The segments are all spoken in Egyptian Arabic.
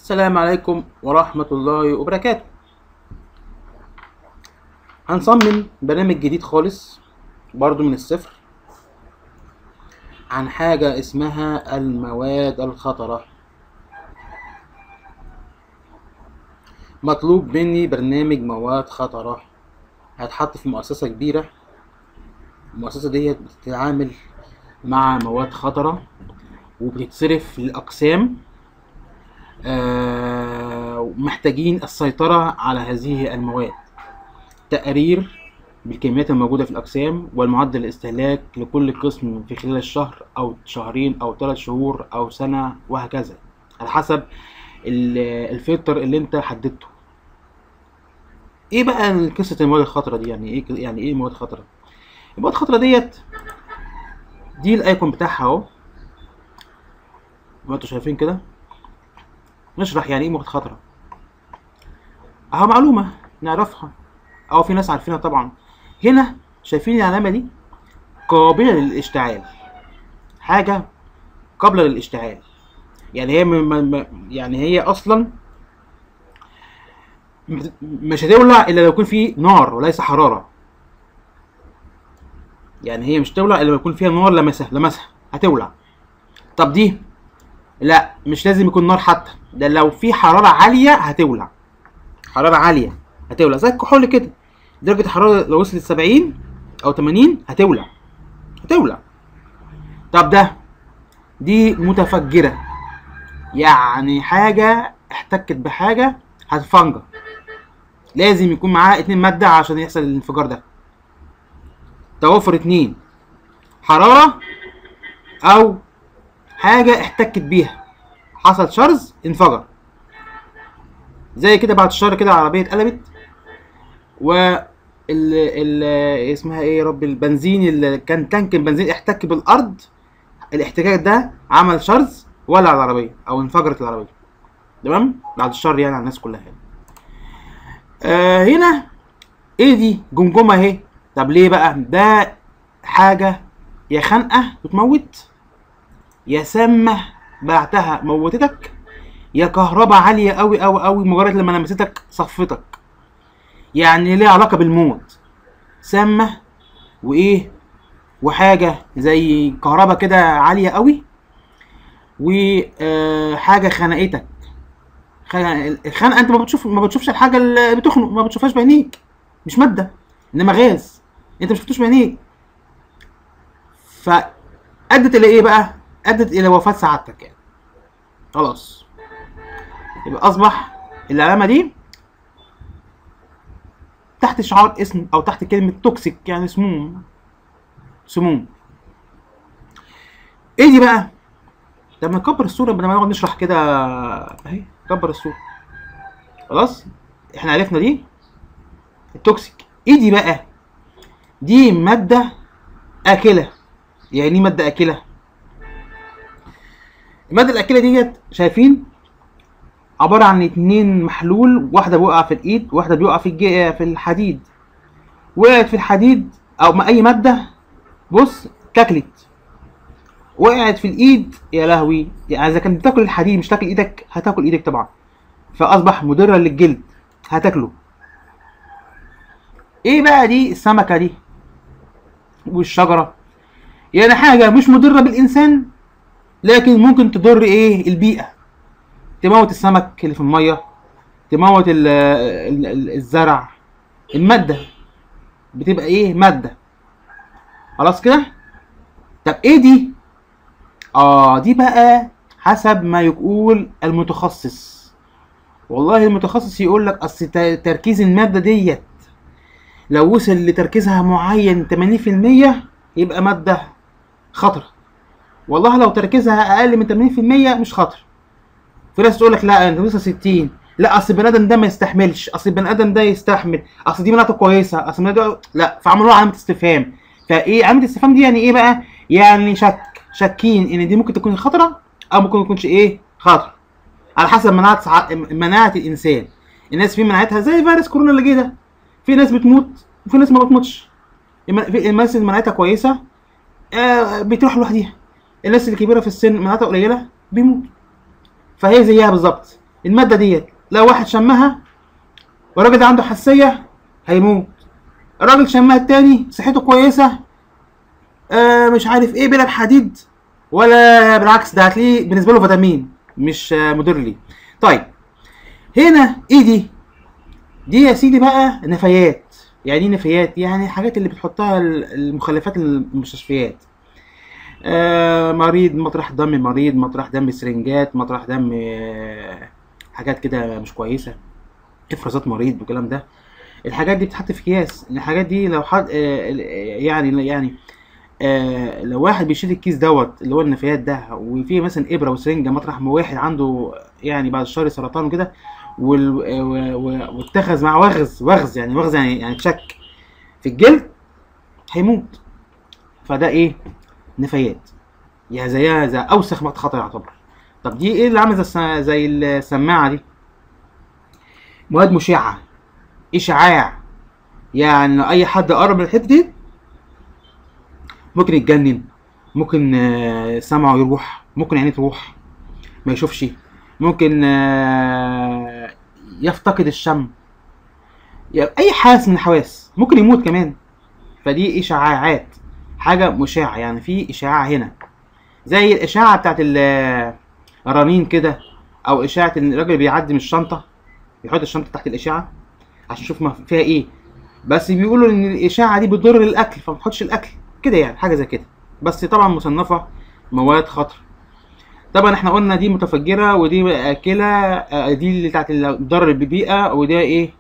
السلام عليكم ورحمة الله وبركاته هنصمم برنامج جديد خالص برضو من الصفر عن حاجة اسمها المواد الخطرة مطلوب مني برنامج مواد خطرة هتحط في مؤسسة كبيرة المؤسسة ديت بتتعامل مع مواد خطرة وبتتصرف لأقسام آه، محتاجين السيطرة على هذه المواد تقرير بالكميات الموجودة في الأقسام والمعدل الاستهلاك لكل قسم في خلال الشهر أو شهرين أو ثلاث شهور أو سنة وهكذا على حسب ال- الفلتر اللي أنت حددته ايه بقى قصة المواد الخطرة دي يعني ايه يعني ايه مواد خطرة المواد الخطرة ديت دي الايكون بتاعها اهو ما انتوا شايفين كده نشرح يعني ايه مواد خطرة اهو معلومة نعرفها او في ناس عارفينها طبعا هنا شايفين العلامة دي قابلة للاشتعال حاجة قابلة للاشتعال يعني هي م... م... م- يعني هي اصلا مش هتولع الا لو يكون في نار وليس حراره يعني هي مش تولع الا لو يكون فيها نار لمسها لمسها هتولع طب دي لا مش لازم يكون نار حتى ده لو في حراره عاليه هتولع حراره عاليه هتولع زي الكحول كده درجه الحراره لو وصلت 70 او 80 هتولع هتولع طب ده دي متفجره يعني حاجه احتكت بحاجه هتفنجر لازم يكون معاه اتنين مادة عشان يحصل الانفجار ده توافر اتنين حرارة أو حاجة احتكت بيها حصل شرز انفجر زي كده بعد الشر كده العربية اتقلبت و ال ال اسمها ايه يا رب البنزين اللي كان تانك البنزين احتك بالأرض الاحتكاك ده عمل شرز ولع العربية أو انفجرت العربية تمام بعد الشر يعني على الناس كلها يعني. آه هنا ايه دي جمجمه اهي طب ليه بقى ده حاجه يا خانقه بتموت يا سامه بعتها موتتك يا كهرباء عاليه قوي قوي قوي مجرد لما لمستك صفتك يعني ليه علاقه بالموت سامه وايه وحاجه زي كهرباء كده عاليه قوي وحاجه خنقتك الخنقه انت ما بتشوف ما بتشوفش الحاجه اللي بتخنق ما بتشوفهاش بعينيك مش ماده انما غاز انت ما شفتوش بعينيك فادت الى ايه بقى ادت الى وفاه سعادتك يعني خلاص يبقى اصبح العلامه دي تحت شعار اسم او تحت كلمه توكسيك يعني سموم سموم ايه دي بقى لما نكبر الصوره بدل ما نقعد نشرح كده اهي كبر الصوره خلاص احنا عرفنا دي التوكسيك ايه دي بقى دي ماده اكله يعني ايه ماده اكله الماده الاكله ديت شايفين عباره عن اتنين محلول واحده بيقع في الايد واحده بيقع في الجي... في الحديد وقعت في الحديد او ما اي ماده بص تاكلت وقعت في الايد يا لهوي يعني اذا كانت بتاكل الحديد مش تاكل ايدك هتاكل ايدك طبعا فاصبح مضرا للجلد هتاكله ايه بقى دي السمكه دي والشجره يعني حاجه مش مضره بالانسان لكن ممكن تضر ايه البيئه تموت السمك اللي في الميه تموت ال ال ال الزرع الماده بتبقى ايه ماده خلاص كده طب ايه دي اه دي بقى حسب ما يقول المتخصص والله المتخصص يقول لك اصل ت- تركيز الماده ديت لو وصل لتركيزها معين 80% يبقى ماده خطر والله لو تركيزها اقل من 80% مش خطر في ناس تقول لك لا انت وصل 60 لا اصل البني ادم ده ما يستحملش اصل البني ادم ده يستحمل اصل دي مناطق كويسه اصل البني آدم- لا فعملوا لها علامه استفهام فايه علامه الاستفهام دي يعني ايه بقى يعني شك شاكين ان دي ممكن تكون خطره او ممكن تكونش ايه خطر على حسب مناعه سع... مناعه الانسان الناس في مناعتها زي فيروس كورونا اللي جه ده في ناس بتموت وفي ناس ما بتموتش الم- في الناس اللي مناعتها كويسه آه بتروح لوحديها الناس الكبيره في السن مناعتها قليله بيموت فهي زيها بالظبط الماده ديت لو واحد شمها والراجل ده عنده حساسيه هيموت الراجل شمها التاني صحته كويسه آه مش عارف ايه بلا الحديد ولا بالعكس ده هتلاقيه بالنسبه له فيتامين مش آه مضر ليه طيب هنا ايه دي دي يا سيدي بقى نفايات يعني ايه نفايات يعني الحاجات اللي بتحطها ال- المخلفات المستشفيات آه مريض مطرح دم مريض مطرح دم سرنجات مطرح دم آه حاجات كده مش كويسه افرازات مريض والكلام ده الحاجات دي بتتحط في اكياس الحاجات دي لو حد آه يعني يعني آه لو واحد بيشيل الكيس دوت اللي هو النفايات ده وفيه مثلا ابره وسرنجه مطرح ما واحد عنده يعني بعد الشر سرطان وكده وال- و- و- واتخذ معاه وغز وغز يعني وغز يعني يعني تشك في الجلد هيموت فده ايه نفايات يعني زيها زي اوسخ مادة خطر يعتبر طب دي ايه اللي عامله زي الس- زي السماعه دي مواد مشعه اشعاع يعني لو اي حد قرب من الحته دي ممكن يتجنن ممكن آه، سمعه يروح ممكن عينيه تروح ما يشوفش ممكن آه، يفتقد الشم يعني اي حاس من الحواس ممكن يموت كمان فدي اشعاعات حاجه مشعه يعني في اشعاع هنا زي الاشعه بتاعت ال- الرنين كده او اشعه ان الراجل بيعدي من الشنطه يحط الشنطه تحت الاشعه عشان يشوف ما فيها ايه بس بيقولوا ان الاشعه دي بتضر الاكل فما تحطش الاكل كده يعني حاجه زي كده بس طبعا مصنفه مواد خطر طبعا احنا قلنا دي متفجره ودي اكله آه، دي اللي بتاعت اللي بتضر بالبيئه وده ايه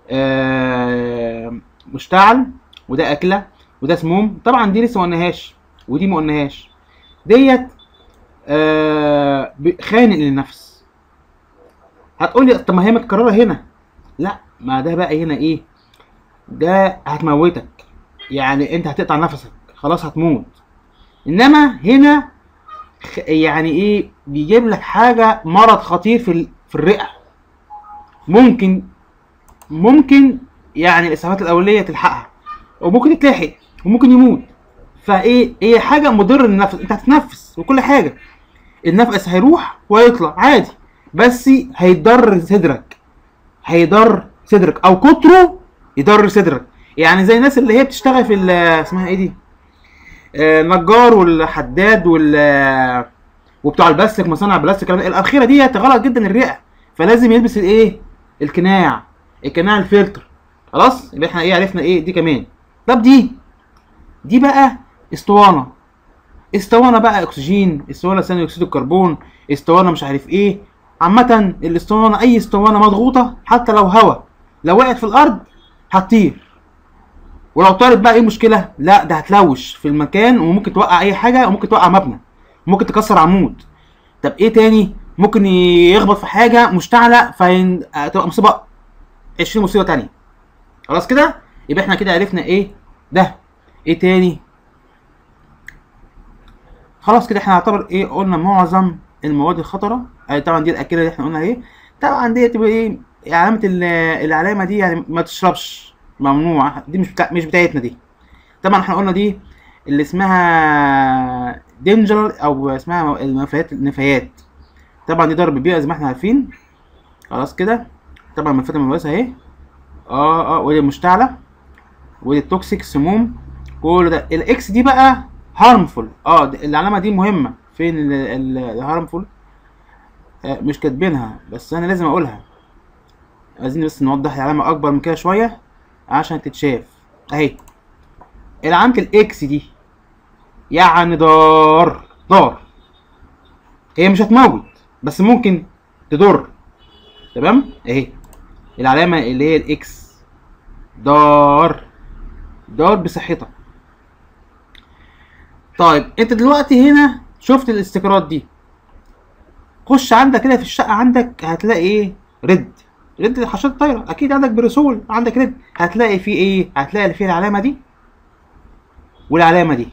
آه مشتعل وده اكله وده سموم طبعا دي لسه ما قلناهاش ودي ما قلناهاش ديت آه ب- خانق للنفس هتقولي طب ما هي متكرره هنا لا ما ده بقى هنا ايه ده هتموتك يعني انت هتقطع نفسك خلاص هتموت انما هنا خ- يعني ايه بيجيب لك حاجه مرض خطير في ال- في الرئه ممكن ممكن يعني الاسعافات الاوليه تلحقها وممكن تتلحق وممكن يموت فايه هي حاجه مضره للنفس انت هتتنفس وكل حاجه النفس هيروح ويطلع عادي بس هيضر صدرك هيضر صدرك او كتره يضر صدرك يعني زي الناس اللي هي بتشتغل في ال- اسمها ايه دي آه، النجار والحداد وال وبتوع البلاستيك مصانع البلاستيك الكلام ده. الاخيره ديت غلط جدا الرئه فلازم يلبس الايه القناع القناع الفلتر خلاص يبقى احنا ايه عرفنا ايه دي كمان طب دي دي بقى اسطوانه اسطوانه بقى اكسجين اسطوانه ثاني اكسيد الكربون اسطوانه مش عارف ايه عامه الاسطوانه اي اسطوانه مضغوطه حتى لو هواء لو وقعت في الارض هتطير ولو طارت بقى ايه المشكله لا ده هتلوش في المكان وممكن توقع اي حاجه وممكن توقع مبنى ممكن تكسر عمود طب ايه تاني ممكن يخبط في حاجه مشتعله فتبقى مصيبه 20 مصيبه تانية خلاص كده يبقى احنا كده عرفنا ايه ده ايه تاني خلاص كده احنا نعتبر ايه قلنا معظم المواد الخطره يعني طبعا دي الاكله اللي احنا قلنا ايه طبعا دي تبقى ايه علامه ال- العلامه دي يعني ما تشربش ممنوع دي مش بتاع مش بتاعتنا دي طبعا احنا قلنا دي اللي اسمها دينجر او اسمها النفايات النفايات طبعا دي ضرب بيئه زي ما احنا عارفين خلاص كده طبعا منفذه الملوثه اهي اه اه ودي المشتعله ودي التوكسيك سموم كل ده الاكس دي بقى هارمفول اه د- العلامه دي مهمه فين الهارمفول آه مش كاتبينها بس انا لازم اقولها عايزين بس نوضح العلامه اكبر من كده شويه عشان تتشاف اهي العلامه الاكس دي يعني ضار ضار هي مش هتموت بس ممكن تضر تمام اهي العلامه اللي هي الاكس ضار ضار بصحتك طيب انت دلوقتي هنا شفت الاستيكرات دي خش عندك كده في الشقه عندك هتلاقي ايه ريد ريد حشرات الطايره اكيد عندك بريسول عندك ريد هتلاقي فيه ايه هتلاقي فيه العلامه دي والعلامه دي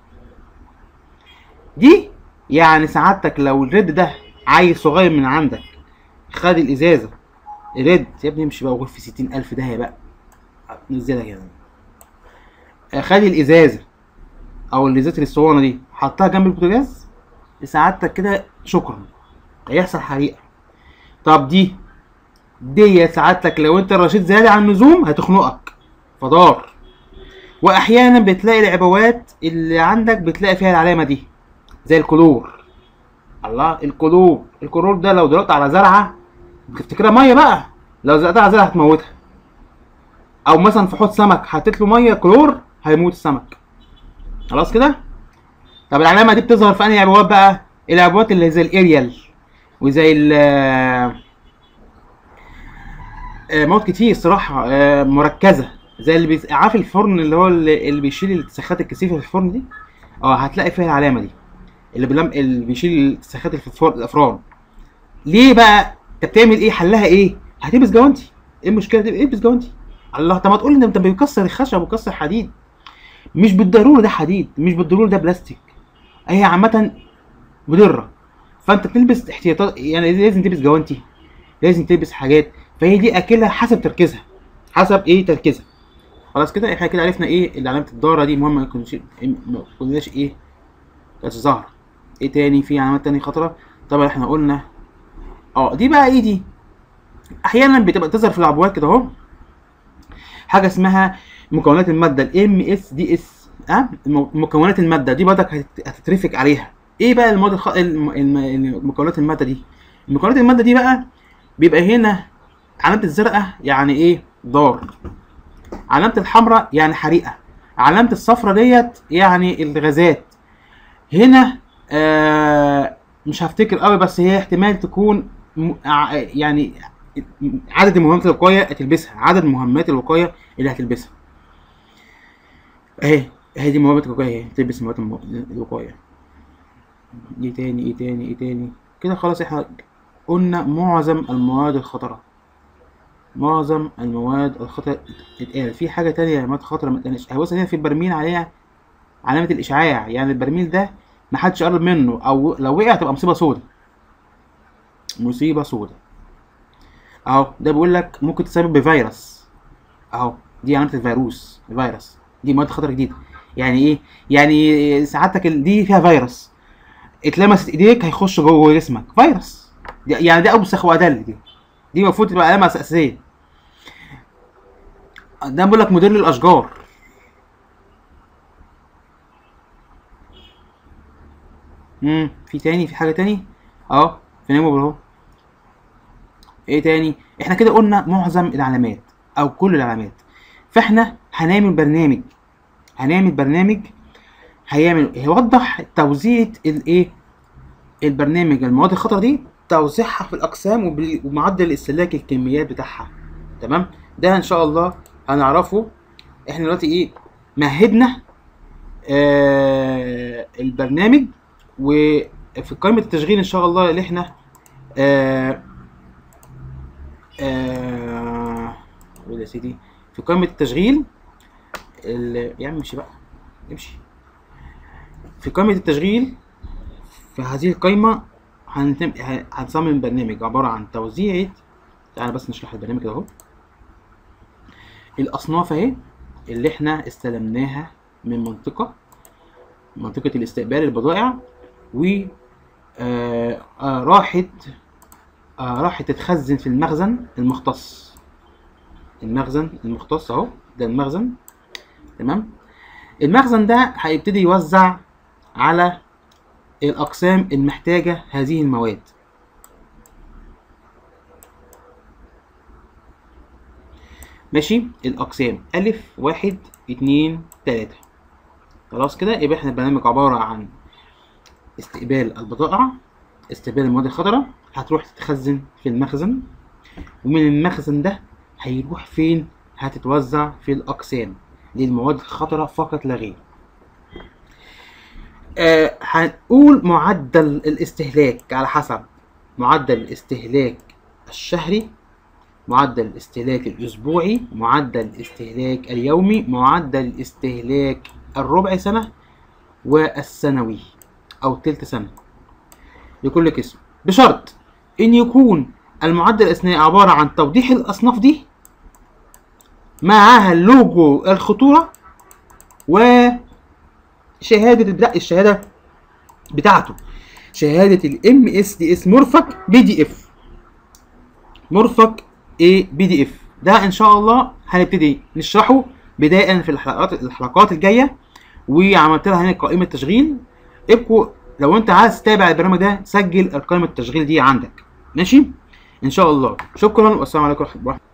دي يعني سعادتك لو الريد ده عيل صغير من عندك خد الازازه ريد يا ابني امشي بقى وغور في ستين الف ده بقى نزلها كده خد الازازه او الازازه الاسطوانه دي حطها جنب البوتاجاز سعادتك كده شكرا هيحصل حريقه طب دي دي سعادتك لو انت رشيد زياده عن اللزوم هتخنقك فدار واحيانا بتلاقي العبوات اللي عندك بتلاقي فيها العلامه دي زي الكلور الله الكلور الكلور ده لو ضربت على زرعه بتفتكرها ميه بقى لو زرعت على زرعه هتموتها او مثلا في حوض سمك حطيت له ميه كلور هيموت السمك خلاص كده طب العلامه دي بتظهر في انهي عبوات بقى العبوات اللي زي الاريال وزي ال آه، مواد كتير صراحه آه، مركزه زي اللي بيز... عارف الفرن اللي هو اللي, اللي بيشيل السخات الكثيفه في الفرن دي اه هتلاقي فيها العلامه دي اللي بلم... اللي بيشيل السخات اللي في الفرن الافران ليه بقى انت بتعمل ايه حلها ايه هتلبس جوانتي ايه المشكله دي البس جوانتي الله طب ما تقول لي انت بيكسر الخشب وبيكسر حديد مش بالضروره ده حديد مش بالضروره ده بلاستيك هي عامه مضره فانت تلبس احتياطات يعني لازم تلبس جوانتي لازم تلبس حاجات فهي دي اكلها حسب تركيزها حسب ايه تركيزها خلاص كده احنا كده عرفنا ايه اللي علامه الضاره دي مهمه ما يكونش ما يكونش ايه كانت ظاهره ايه تاني في علامات تانية خطره طبعا احنا قلنا اه دي بقى ايه دي احيانا بتبقى تظهر في العبوات كده اهو حاجه اسمها مكونات الماده الام اس دي اس اه مو- مكونات الماده دي برضك هت- هتترفق عليها ايه بقى المواد الخ... الم... الم... مكونات الماده دي مكونات الماده دي بقى بيبقى هنا علامه الزرقاء يعني ايه ضار علامه الحمراء يعني حريقه علامه الصفراء ديت يعني الغازات هنا آه مش هفتكر قوي بس هي احتمال تكون م... ع- يعني عدد المهمات الوقايه هتلبسها عدد مهمات الوقايه اللي هتلبسها اهي اهي دي مهمات الوقايه اهي تلبس مهمات الم- الوقايه ايه تاني ايه تاني ايه تاني كده خلاص احنا قلنا معظم المواد الخطره معظم المواد الخطرة اتقال في حاجة تانية مواد خطرة ما اتقالش بص هنا في البرميل عليها علامة الإشعاع يعني البرميل ده محدش يقرب منه أو لو وقع تبقى مصيبة سودة مصيبة سودة أهو ده بيقول لك ممكن تسبب بفيروس أهو دي علامة الفيروس الفيروس دي مواد خطرة جديدة يعني إيه؟ يعني سعادتك ال- دي فيها فيروس اتلمست إيديك هيخش جوه جسمك فيروس دي- يعني ده أوسخ وأدل دي دي المفروض تبقى علامة أساسية ده بيقول لك مدير للاشجار امم في تاني في حاجه تاني اه في نيمو اهو ايه تاني احنا كده قلنا معظم العلامات او كل العلامات فاحنا هنعمل برنامج هنعمل برنامج هيعمل هيوضح توزيعة الايه البرنامج المواد الخطرة دي توزيعها في الاقسام وبال- ومعدل استهلاك الكميات بتاعها تمام ده ان شاء الله هنعرفه احنا دلوقتي ايه مهدنا آه البرنامج وفي قائمة التشغيل ان شاء الله اللي احنا آه آه قول يا سيدي في قائمة التشغيل ال- يا عم امشي بقى امشي في قائمة التشغيل في هذه القائمة هنتم... ه- هنصمم برنامج عبارة عن توزيعة تعالى بس نشرح البرنامج ده اهو الأصناف أهي اللي احنا استلمناها من منطقة منطقة الاستقبال البضائع و آه آه راحت آه راحت تتخزن في المخزن المختص المخزن المختص اهو ده المخزن تمام المخزن ده هيبتدي يوزع على الأقسام المحتاجة هذه المواد ماشي الأقسام ألف واحد اتنين تلاتة خلاص كده يبقى احنا البرنامج عبارة عن استقبال البضائع استقبال المواد الخضراء هتروح تتخزن في المخزن ومن المخزن ده هيروح فين هتتوزع في الأقسام للمواد الخضراء فقط لا غير آه هنقول معدل الاستهلاك على حسب معدل الاستهلاك الشهري معدل الاستهلاك الأسبوعي معدل الاستهلاك اليومي معدل الاستهلاك الربع سنة والسنوي أو تلت سنة لكل قسم بشرط إن يكون المعدل الأثنائي عبارة عن توضيح الأصناف دي معاها اللوجو الخطورة وشهادة البدء الشهادة بتاعته شهادة الام اس دي اس مرفق بي دي اف مرفق ايه بي دي اف ده ان شاء الله هنبتدي نشرحه بدايه في الحلقات الحلقات الجايه وعملت لها هنا قائمه تشغيل ابقوا لو انت عايز تتابع البرنامج ده سجل قائمه التشغيل دي عندك ماشي ان شاء الله شكرا والسلام عليكم ورحمه الله